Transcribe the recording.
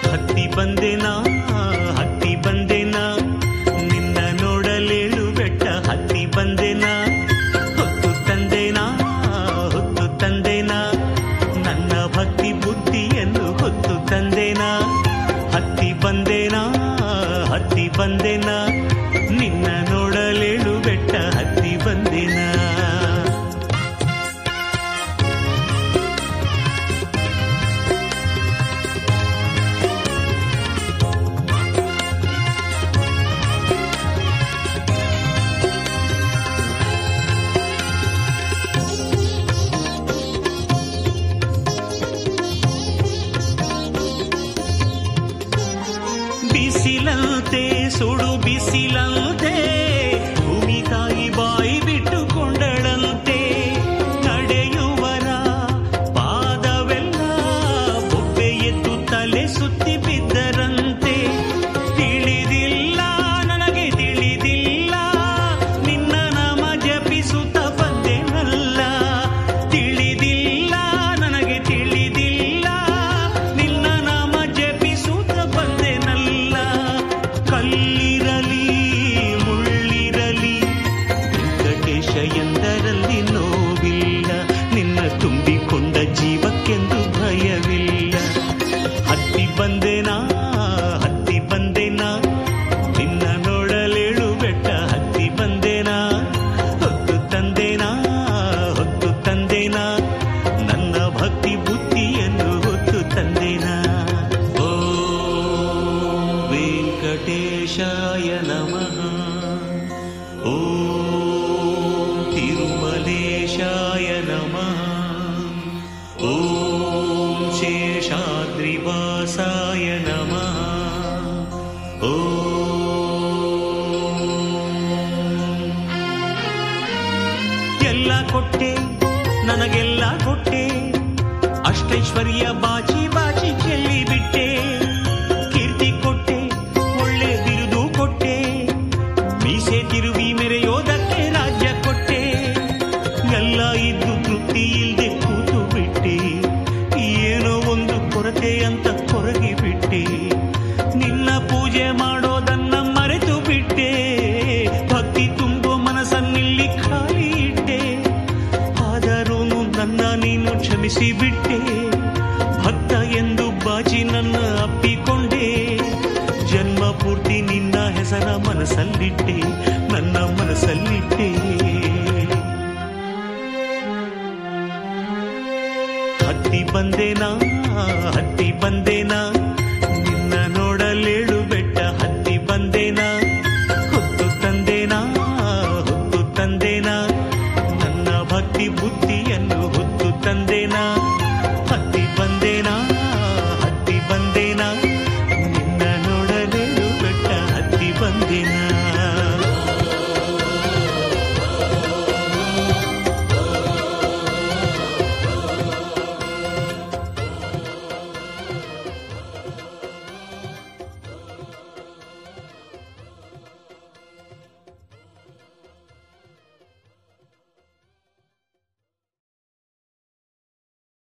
ಹತ್ತಿ ಬಂದೆನಾ ಹತ್ತಿ ಬಂದೆನಾ ನಿನ್ನ ನೋಡಲೇಳು ಬೆಟ್ಟ ಹತ್ತಿ ಬಂದೆನಾ ಹೊತ್ತು ತಂದೆನಾ ಹೊತ್ತು ತಂದೆನಾ ನನ್ನ ಭಕ್ತಿ ಬುದ್ಧಿಯನ್ನು ಹೊತ್ತು ತಂದೆನಾ ಹತ್ತಿ ಬಂದೆನಾ ಹತ್ತಿ ಬಂದೆನಾ ನಿನ್ನ ನೋಡಲೇಳು ಬೆಟ್ಟ ಹತ್ತಿ ಬಂದೆನಾ ಬಿಸಿಲಂತೆ ಸುಡು ಬಿಸಿಲಂತೆ ಭೂಮಿ ತಾಯಿ ಬಾಯಿ ಬಿಟ್ಟುಕೊಂಡಳಂತೆ ನಡೆಯುವರ ಪಾದವೆಲ್ಲ ಬೊಬ್ಬೆ ಎದ್ದು ತಲೆ ಸುತ್ತಿ ಬಿದ್ದರಂತೆ ತಿಳಿದಿಲ್ಲ ನನಗೆ ತಿಳಿದಿಲ್ಲ ನಿನ್ನ ನಾಮ ಜಪಿಸುತ್ತ ಬಂದೆನಲ್ಲ ತಿಳಿದಿಲ್ಲ ನನಗೆ ತಿಳಿದಿಲ್ಲ ನಿನ್ನ ನಾಮ ಜಪಿಸುತ್ತ ಬಂದೆನಲ್ಲ ಕಲ್ಲಿರಲಿ ಮುಳ್ಳಿರಲಿ ವೆಂಕಟೇಶ ಎಂದರಲ್ಲಿ ನೋವಿಲ್ಲ ನಿನ್ನ ತುಂಬಿಕೊಂಡ ಜೀವಕ್ಕೆಂದು ಭಯವಿಲ್ಲ ಹತ್ತಿ ಬಂದೆನಾ ಹತ್ತಿ ಬಂದೆನಾ ನಿನ್ನ ನೋಡಲೇಳು ಬೆಟ್ಟ ಹತ್ತಿ ಬಂದೆನಾ ಹೊತ್ತು ತಂದೆನಾ ಹೊತ್ತು ತಂದೆನಾ ನನ್ನ ಭಕ್ತಿ ಬುದ್ಧಿಯನ್ನು ಹೊತ್ತು ತಂದೆನಾ ಓ ವೆಂಕಟೇಶಾಯ ನಮಃ ಓ ತಿರುಮಲೇಶಾಯ ನಮಃ ಓಂ ಶೇಷಾದ್ರಿವಾಸಾಯ ನಮಃ ಓಂ ಎಲ್ಲ ಕೊಟ್ಟೆ ನನಗೆಲ್ಲ ಕೊಟ್ಟೆ ಅಷ್ಟೈಶ್ವರ್ಯ ಬಾಚಿ ಬಾಚಿ ಚೆಲ್ಲಿ ಬಿಟ್ಟೆ ಕೀರ್ತಿ ಕೊಟ್ಟೆ ಒಳ್ಳೆ ಬಿರುದು ಕೊಟ್ಟೆ ಮೀಸೆ ತಿರುವಿ ಮೆರೆಯೋದಕ್ಕೆ ರಾಜ್ಯ ಕೊಟ್ಟೆ ಎಲ್ಲ ಇದ್ದು ತೃಪ್ತಿ ಇಲ್ದೆ ಕೂತು ಬಿಟ್ಟೆ ಏನೋ ಒಂದು ಕೊರತೆ ಅಂತ ಕೊರಗಿ ಬಿಟ್ಟೆ ನಿನ್ನ ಪೂಜೆ ಮಾಡೋದನ್ನ ಮರೆತು ಬಿಟ್ಟೆ ಭಕ್ತಿ ತುಂಬೋ ಮನಸ್ಸನ್ನಿಲ್ಲಿ ಖಾಲಿ ಇಟ್ಟೆ ಆದರೂ ನನ್ನ ನೀನು ಕ್ಷಮಿಸಿ ಬಿಟ್ಟೆ ಭಕ್ತ ಎಂದು ಬಾಚಿ ನನ್ನ ಅಪ್ಪಿಕೊಂಡೆ ಜನ್ಮ ಪೂರ್ತಿ ನಿನ್ನ ಹೆಸರ ಮನಸ್ಸಲ್ಲಿಟ್ಟೆ ನನ್ನ ಮನಸ್ಸಲ್ಲಿಟ್ಟೆ ಹತ್ತಿ ಬಂದೆನಾ ಹತ್ತಿ ಬಂದೆನಾ ನಿನ್ನ